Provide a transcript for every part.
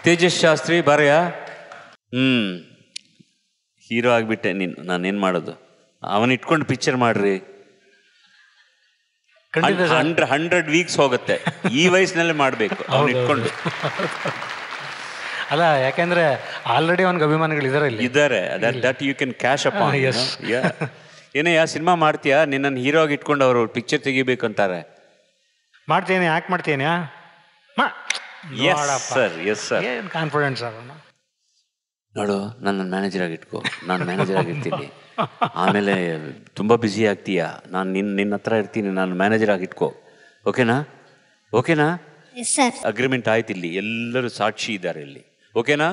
ತೇಜಸ್ ಶಾಸ್ತ್ರಿ ಬರೆಯ ಹ್ಮ್ ಹೀರೋ ಆಗಿಬಿಟ್ಟೆ ನೀನು ನಾನೇನು ಮಾಡೋದು ಅವನ್ ಇಟ್ಕೊಂಡು ಪಿಕ್ಚರ್ ಮಾಡ್ರಿ ಖಂಡಿತ ಸರ್ ಹಂಡ್ರೆಡ್ ಹಂಡ್ರೆಡ್ ವೀಕ್ಸ್ ಹೋಗುತ್ತೆ ಈ ವಯಸ್ಸಿನಲ್ಲೇ ಮಾಡಬೇಕು ಅವನ್ ಇಟ್ಕೊಂಡು ಅಲ್ಲ ಯಾಕೆಂದ್ರೆ ಆಲ್ರೆಡಿ ಅವನಿಗೆ ಅಭಿಮಾನಿಗಳಿದ್ದಾರೆ ಇಲ್ಲಿ ಇದ್ದಾರೆ that you can cash up Ah, yes. ಏನೇ ಯಾ ಸಿನಿಮಾ ಮಾಡ್ತೀಯಾ ನಿನ್ನನ್ನು ಹೀರೋ ಆಗಿ ಇಟ್ಕೊಂಡು ಅವರು ಪಿಕ್ಚರ್ ತೆಗಿಬೇಕು ಅಂತಾರೆ ಮಾಡ್ತೀನಿ ಯಾಕೆ ಮಾಡ್ತೀನಿ ಎಸ್ ಸರ್ ಎಸ್ ಸರ್ ಏನು ಕಾನ್ಫಿಡೆನ್ಸ್ ಅವನು ನೋಡು ನನ್ನ ಮ್ಯಾನೇಜರ್ ಆಗಿ ಇಟ್ಕೋ ನಾನು ಮ್ಯಾನೇಜರ್ ಆಗಿರ್ತೀನಿ ಆಮೇಲೆ ತುಂಬ ಬ್ಯುಸಿ ಆಗ್ತೀಯಾ ನಾನು ನಿನ್ನ ನಿನ್ನ ಹತ್ರ ಇರ್ತೀನಿ ನಾನು ಮ್ಯಾನೇಜರ್ ಆಗಿ ಇಟ್ಕೋ ಓಕೆನಾ ಓಕೆನಾ ಎಸ್ ಸರ್ ಅಗ್ರಿಮೆಂಟ್ ಆಯ್ತು ಇಲ್ಲಿ ಎಲ್ಲರೂ ಸಾಕ್ಷಿ ಇದ್ದಾರೆ ಇಲ್ಲಿ ಓಕೆನಾ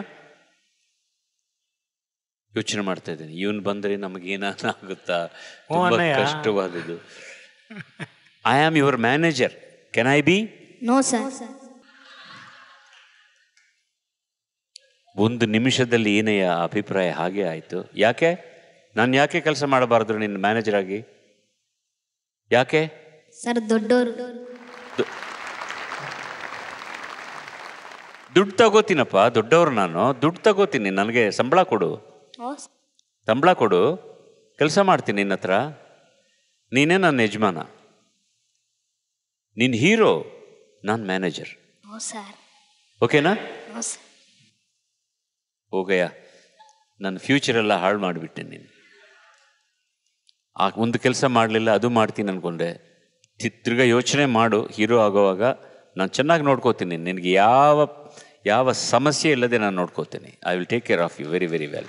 ಯೋಚನೆ ಮಾಡ್ತಾ ಇದ್ದೀನಿ ಇವನು ಬಂದರೆ ನಮಗೇನಾಗುತ್ತಾ ಓ, ತುಂಬ ಅಣ್ಣಯ್ಯ. ಕಷ್ಟವಾದದ್ದು I am your manager can I be no sir ಒಂದು ನಿಮಿಷದಲ್ಲಿ ಏನೆಯ ಅಭಿಪ್ರಾಯ ಹಾಗೆ ಆಯಿತು ಯಾಕೆ ನಾನು ಯಾಕೆ ಕೆಲಸ ಮಾಡಬಾರ್ದು ನಿನ್ನ ಮ್ಯಾನೇಜರ್ ಆಗಿ ಯಾಕೆ ಸರ್ ದೊಡ್ಡವರು ದುಡ್ಡು ತಗೋತೀನಪ್ಪ ದೊಡ್ಡವರು ನಾನು ದುಡ್ಡು ತಗೋತೀನಿ ನನಗೆ ಸಂಬಳ ಕೊಡು ಸಂಬಳ ಕೊಡು ಕೆಲಸ ಮಾಡ್ತೀನಿ ನಿನ್ನ ಹತ್ರ ನೀನೇ ನನ್ನ ಯಜಮಾನ ನೀನು ಹೀರೋ ನಾನು ಮ್ಯಾನೇಜರ್ ನೋ ಸರ್ ಓಕೆನಾ ನೋ ಸರ್ ಹೋಗಯ್ಯ ನನ್ನ ಫ್ಯೂಚರ್ ಎಲ್ಲ ಹಾಳು ಮಾಡಿಬಿಟ್ಟೆ ನೀನು ಆ ಒಂದು ಕೆಲಸ ಮಾಡಲಿಲ್ಲ ಅದು ಮಾಡ್ತೀನಿ ಅನ್ಕೊಂಡೆ ತಿ- ತಿರ್ಗಾ ಯೋಚನೆ ಮಾಡು ಹೀರೋ ಆಗೋವಾಗ ನಾನು ಚೆನ್ನಾಗಿ ನೋಡ್ಕೋತೀನಿ ನಿನಗೆ ಯಾವ ಯಾವ ಸಮಸ್ಯೆ ಇಲ್ಲದೆ ನಾನು ನೋಡ್ಕೋತೀನಿ I will take care of you very very well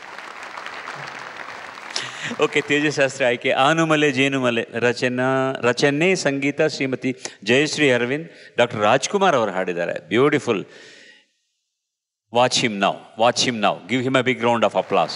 okay Tejas Shastri ಆಯ್ಕೆ ಆನುಮಲೆ ಜೇನುಮಲೆ ರಚನಾ ರಚನೆ ಸಂಗೀತ ಶ್ರೀಮತಿ ಜಯಶ್ರೀ ಅರವಿಂದ್ ಡಾಕ್ಟರ್ ರಾಜ್ಕುಮಾರ್ ಅವರು ಹಾಡಿದ್ದಾರೆ beautiful watch him now watch him now give him a big round of applause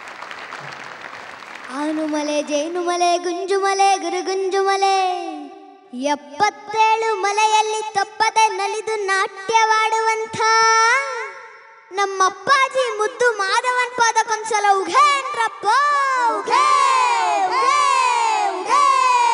ಆನುಮಲೆ ಜೇನುಮಲೆ ಗುಂಜುಮಲೆ ಗುರುಗುಂಜುಮಲೆ ಎಪ್ಪತ್ತೇಳು ಮಲೆಯಲ್ಲಿ ತಪ್ಪದೆ ನಲಿದು ನಾಟ್ಯವಾಡುವಂಥ ನಮ್ಮಪ್ಪಾಜಿ ಮುದ್ದು ಮಾಧವನ್ ಪಾದಕ್ಕೊಂದ್ಸಲ ಉಘೇನ್ರಪ್ಪ ಉಘೇ ಉಘೇ ಉಘೇ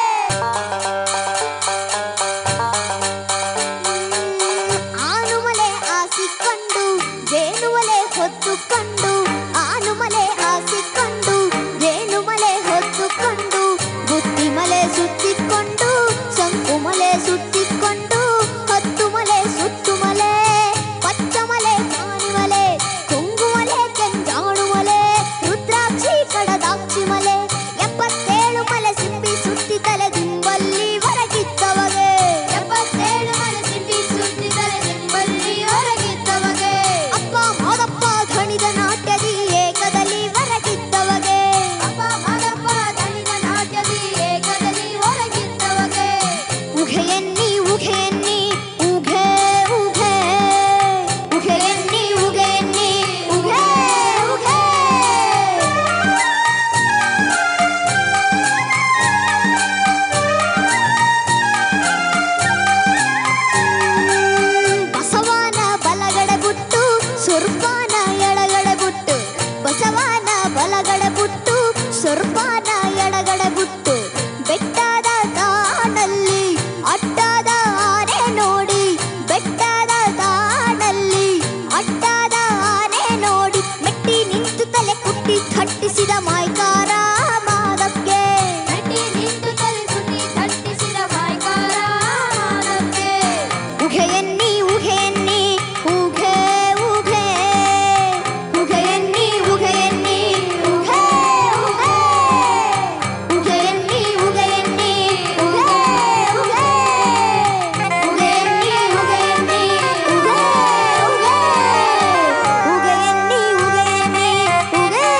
ಆನುಮಲೆ ಆಸಿಕೊಂಡು ಜೇನುಮಲೆ ಹೊತ್ತುಕೊಂಡು ಆನುಮಲೆ ಆಸಿಕೊಂಡು ಜೇನುಮಲೆ ಹೊತ್ತುಕೊಂಡು ಬುದ್ಧಿಮಲೆ ಸುತ್ತಿಕೊಂಡು ಶಂಕುಮಲೆ ಸುತ್ತಿಕೊಂಡು ಹತ್ತುಮಲೆ ಸುತ್ತುಮಲೆ ಪಚ್ಚಮಲೆ ಕಾಣಿಮಲೆ ಕುಂಗುಮಲೆ ಕೆಂಜಾಣುಮಲೆ ರುದ್ರಾಕ್ಷಿ ಕಡದಾಕ್ಷಿ ಮಲೆ ಎಪ್ಪತ್ತೇಳು ಮಲೆ ಸಿಂಬಿ ಸುತ್ತಿ ತಲೆ ದಿಂಬಲ್ಲಿ ಹೊರಗಿದ್ದವಗೆ ಎಪ್ಪತ್ತೇಳು ಮಲೆ ಸಿಂಬಿ ಸುತ್ತಿ ತಲೆ ದಿಂಬಲ್ಲಿ ಹೊರಗಿದ್ದವಗೆ ಅಪ್ಪ ಮಾದಪ್ಪ ಧಣಿದ ನಾಟ್ಯದಿ ಏಕದಲ್ಲಿ ಹೊರಗಿದ್ದವಗೆ ಅಪ್ಪ ಮಾದಪ್ಪ ಧಣಿದ ನಾಟ್ಯದಿ ಏಕದಲ್ಲಿ ಹೊರಗಿದ್ದವಗೆ ಉಘೆಯನ್ನಿ ಉಘೆಯನ್ನಿ ಉಘೆ ಉಘೆ ಉಘೆಯನ್ನಿ ಉಘೆಯನ್ನಿ ಉಘೆ ಉಘೆ ಬಸವನ ಬಲಗಡೆ ಬುಟ್ಟು ಸುರ್ಪಾನ ಎಡಗಡೆ ಬುಟ್ಟು ಬಸವನ ಬಲಗಡೆ ಬುಟ್ಟು ಸುರ್ಪಾನ ಎಡಗಡೆ ಬುಟ್ಟು ಬೆಟ್ಟದ ತಾಣಲ್ಲಿ ಅಡ್ಡದ ಆನೆ ನೋಡಿ ಬೆಟ್ಟದ ತಾಣಲ್ಲಿ ಅಡ್ಡದ ಆನೆ ನೋಡಿ ಮೆಟ್ಟಿ ನಿಂತು ತಲೆ ಕುಟ್ಟಿ ಥಟ್ಟಿಸಿದ ಮಾಯ್ಕಾರ ಮಾದಕ್ಕೆ ಮೆಟ್ಟಿ ನಿಂತು ತಲೆ ಕುಟ್ಟಿ ಥಟ್ಟಿಸಿದ ಮಾಯ್ಕಾರ ಮಾದಕ್ಕೆ ಉಘೆಯನ್ನಿ ಉಘೆಯನ್ನಿ ಉಘೆ ಉಘೆ ಉಘೆಯನ್ನಿ ಉಘೆಯನ್ನಿ ಉಘೆ ಉಘೆ ಉಘೆಯನ್ನಿ ಉಘೆಯನ್ನಿ ಉಘೆ ಉಘೆ ಉಘೆಯನ್ನಿ ಉಘೆಯನ್ನಿ ಉಘೆ ಉಘೆ ಉಘೆಯನ್ನಿ ಉಘೆಯನ್ನಿ ಉಘೆ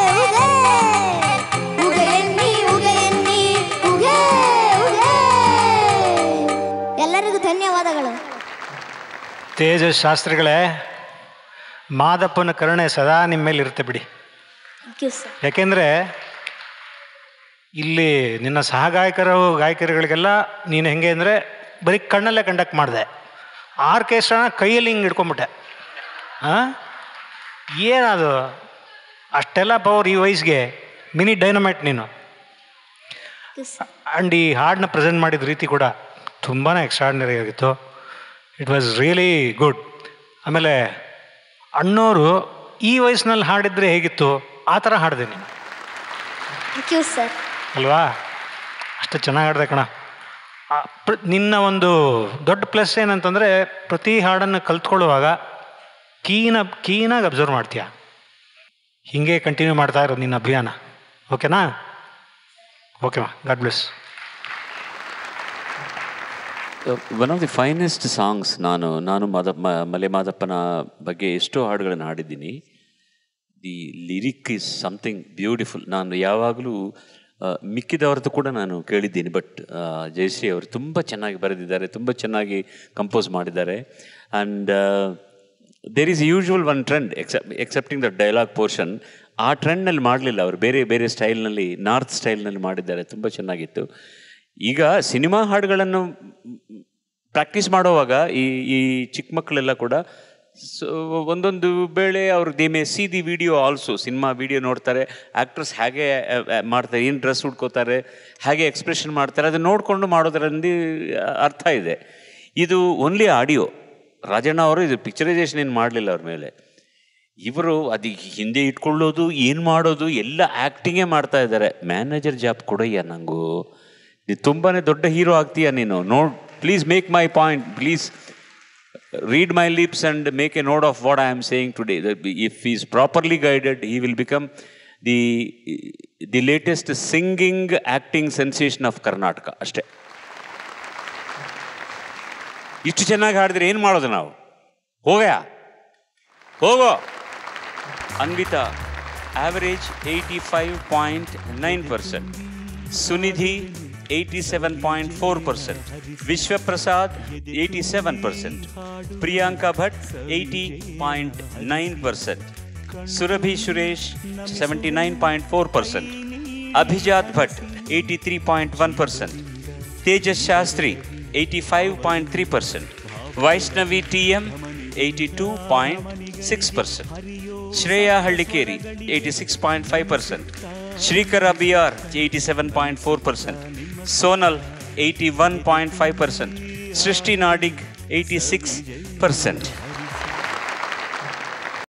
ಉಘೆ ಉಘೆಯನ್ನಿ ಉಘೆಯನ್ನಿ ಉಘೆ ಉಘೆ ಎಲ್ಲರಿಗೂ ಧನ್ಯವಾದಗಳು ತೇಜಸ್ ಶಾಸ್ತ್ರಿಗಳೇ ಮಾದಪ್ಪನ ಕರುಣೆ ಸದಾ ನಿಮ್ಮ ಮೇಲೆ ಇರುತ್ತೆ ಬಿಡಿ ಥ್ಯಾಂಕ್ ಯು ಸರ್ ಯಾಕೆಂದರೆ ಇಲ್ಲಿ ನಿನ್ನ ಸಹಗಾಯಕರು ಗಾಯಕರುಗಳಿಗೆಲ್ಲ ನೀನು ಹೆಂಗೆ ಅಂದರೆ ಬರೀ ಕಣ್ಣಲ್ಲೇ ಕಂಡಕ್ಟ್ ಮಾಡಿದೆ ಆರ್ಕೆಸ್ಟ್ರಾನ ಕೈಯಲ್ಲಿ ಹಿಂಗೆ ಹಿಡ್ಕೊಂಬಿಟ್ಟೆ ಹಾಂ ಏನದು ಅಷ್ಟೆಲ್ಲ ಪವರ್ ಈ ವಯಸ್ಸಿಗೆ ಮಿನಿ ಡೈನಮೈಟ್ ನೀನು ಆ್ಯಂಡ್ ಈ ಹಾಡನ್ನ ಪ್ರೆಸೆಂಟ್ ಮಾಡಿದ ರೀತಿ ಕೂಡ ತುಂಬಾ ಎಕ್ಸ್ಟ್ರಾರ್ಡಿನರಿ ಆಗಿತ್ತು ಇಟ್ ವಾಸ್ ರಿಯಲಿ ಗುಡ್ ಆಮೇಲೆ ಅಣ್ಣೋರು ಈ ವಯಸ್ಸಿನಲ್ಲಿ ಹಾಡಿದ್ರೆ ಹೇಗಿತ್ತು ಆ ಥರ ಹಾಡಿದೆ ನೀನು ಥ್ಯಾಂಕ್ ಯು ಸರ್ ಅಲ್ವಾ ಅಷ್ಟು ಚೆನ್ನಾಗಿ ಹಾಡಿದೆ ಕಣ ಆ, ಪ್ರ- ನಿನ್ನ ಒಂದು ದೊಡ್ಡ ಪ್ಲಸ್ ಏನಂತಂದರೆ ಪ್ರತಿ ಹಾಡನ್ನು ಕಲ್ತ್ಕೊಳ್ಳುವಾಗ ಕೀನ ಕೀನಾಗಿ ಅಬ್ಸರ್ವ್ ಮಾಡ್ತೀಯ ಹೀಗೆ ಕಂಟಿನ್ಯೂ ಮಾಡ್ತಾ ಇರೋದು ನಿನ್ನ ಅಭಿಯಾನ ಓಕೆನಾ ಓಕೆ ಮಾ God bless one of the finest songs ನಾನು ನಾನು ಮಾದ ಮ- ಮಲೆ ಮಾದಪ್ಪನ ಬಗ್ಗೆ ಎಷ್ಟೋ ಹಾಡುಗಳನ್ನು ಹಾಡಿದ್ದೀನಿ the lyric is something beautiful ನಾನು ಯಾವಾಗಲೂ ಆ, ಮಿಕ್ಕಿದವ್ರದ್ದು ಕೂಡ ನಾನು ಕೇಳಿದ್ದೀನಿ ಬಟ್ ಜಯಶ್ರೀ ಅವರು ತುಂಬ ಚೆನ್ನಾಗಿ ಬರೆದಿದ್ದಾರೆ ತುಂಬ ಚೆನ್ನಾಗಿ ಕಂಪೋಸ್ ಮಾಡಿದ್ದಾರೆ and there is usual one trend except excepting the dialogue portion ಆ ಟ್ರೆಂಡ್ನಲ್ಲಿ ಮಾಡಲಿಲ್ಲ ಅವರು ಬೇರೆ ಬೇರೆ ಸ್ಟೈಲ್ನಲ್ಲಿ ನಾರ್ತ್ ಸ್ಟೈಲ್ನಲ್ಲಿ ಮಾಡಿದ್ದಾರೆ ತುಂಬ ಚೆನ್ನಾಗಿತ್ತು ಈಗ ಸಿನಿಮಾ ಹಾಡುಗಳನ್ನು ಪ್ರಾಕ್ಟೀಸ್ ಮಾಡುವಾಗ ಈ ಈ ಚಿಕ್ಕ ಮಕ್ಕಳೆಲ್ಲ ಕೂಡ ಸೊ ಒಂದೊಂದು ವೇಳೆ ಅವ್ರು they may see the video also cinema video ನೋಡ್ತಾರೆ ಆ್ಯಕ್ಟ್ರಸ್ ಹೇಗೆ ಆ, ಆ, ಮಾಡ್ತಾರೆ ಏನು ಡ್ರೆಸ್ ಉಟ್ಕೋತಾರೆ ಹೇಗೆ ಎಕ್ಸ್ಪ್ರೆಷನ್ ಮಾಡ್ತಾರೆ ಅದನ್ನ ನೋಡಿಕೊಂಡು ಮಾಡೋದ್ರಲ್ಲಿ ಅರ್ಥ ಇದೆ ಇದು ಓನ್ಲಿ ಆಡಿಯೋ ರಾಜಣ್ಣ ಅವರು ಇದು ಪಿಕ್ಚರೈಸೇಷನ್ ಏನು ಮಾಡಲಿಲ್ಲ ಅವ್ರ ಮೇಲೆ ಇವರು ಅದು ಹಿಂದೆ ಇಟ್ಕೊಳ್ಳೋದು ಏನು ಮಾಡೋದು ಎಲ್ಲ ಆ್ಯಕ್ಟಿಂಗೇ ಮಾಡ್ತಾ ಇದ್ದಾರೆ ಮ್ಯಾನೇಜರ್ ಜಾಬ್ ಕೊಡಯ್ಯ ನಂಗೂ ನೀನು ತುಂಬಾ ದೊಡ್ಡ ಹೀರೋ ಆಗ್ತೀಯ ನೀನು ನೋಡ್ please make my point please read my lips and make a note of what I am saying today. That if he is properly guided, he will become the the latest singing acting sensation of Karnataka. ಅಷ್ಟೇ ಇಷ್ಟು ಚೆನ್ನಾಗಿ ಹಾಡಿದ್ರೆ ಏನು ಮಾಡೋದು ನಾವು ಹೋಗ್ಯ ಹೋಗೋ Anvita average eighty five point nine percent Sunidhi eighty seven point four percent Vishwaprasad eighty seven percent Priyanka Bhat eighty point nine percent Surabhi Suresh seventy nine point four percent Abhijat Bhat eighty three point one percent Tejas Shastri eighty five point three percent Vaishnavi T M eighty two point six percent Shreya Hallikeri eighty six point five percent Shrikara B R eighty seven point four percent Sonal eighty one point five percent Srishti Nadig eighty six percent